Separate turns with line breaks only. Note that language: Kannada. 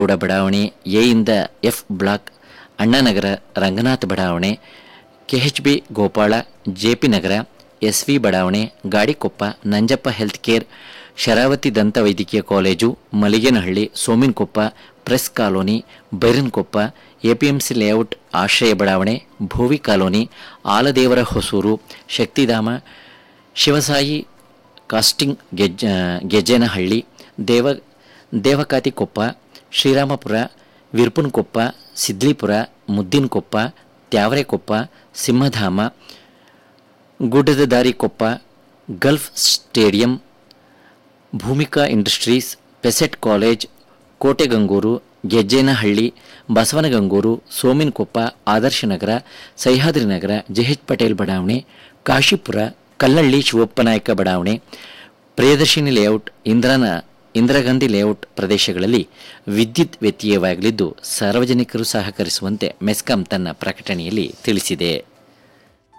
ಕೂಡ ಬಡಾವಣೆ ಎಯಿಂದ ಎಫ್ ಬ್ಲಾಕ್ ಅಣ್ಣಾನಗರ ರಂಗನಾಥ್ ಬಡಾವಣೆ KH B Gopala JP Nagar S V ಬಡಾವಣೆ ಗಾಡಿಕೊಪ್ಪ ನಂಜಪ್ಪ ಹೆಲ್ತ್ ಕೇರ್ ಶರಾವತಿ ದಂತ ವೈದ್ಯಕೀಯ college Maliganahalli Sominakoppa press colony Byrankoppa APMC layout Ashraya ಬಡಾವಣೆ ಭೋವಿ ಕಾಲೋನಿ ಆಲದೇವರ ಹೊಸೂರು ಶಕ್ತಿಧಾಮ ಶಿವಸಾಯಿ ಕಾಸ್ಟಿಂಗ್ ಗೆಜ್ಜ ಗೆಜ್ಜೇನಹಳ್ಳಿ ದೇವ ದೇವಕಾತಿಕೊಪ್ಪ ಶ್ರೀರಾಮಪುರ ವಿರ್ಪುನ್ಕೊಪ್ಪ ಸಿದ್ಲಿಪುರ ಮುದ್ದಿನಕೊಪ್ಪ ತ್ಯಾವರೆಕೊಪ್ಪ ಸಿಂಹಧಾಮ ಗುಡ್ಡದ ದಾರಿ ಕೊಪ್ಪ gulf stadium Bhoomika industries PESIT college Kotegangur Gejjenahalli Basavanagangur Sominakoppa Adarshanagar Sahyadri Nagar JH Patel ಬಡಾವಣೆ ಕಾಶಿಪುರ ಕಲ್ಲಳ್ಳಿ ಶಿವಪ್ಪನಾಯಕ ಬಡಾವಣೆ ಪ್ರಿಯದರ್ಶಿನಿ ಲೇಔಟ್ ಇಂದ್ರನ ಇಂದಿರಾಗಾಂಧಿ ಲೇಔಟ್ ಪ್ರದೇಶಗಳಲ್ಲಿ ವಿದ್ಯುತ್ ವ್ಯತ್ಯಯವಾಗಲಿದ್ದು ಸಾರ್ವಜನಿಕರು ಸಹಕರಿಸುವಂತೆ ಮೆಸ್ಕಾಂ ತನ್ನ ಪ್ರಕಟಣೆಯಲ್ಲಿ ತಿಳಿಸಿದೆ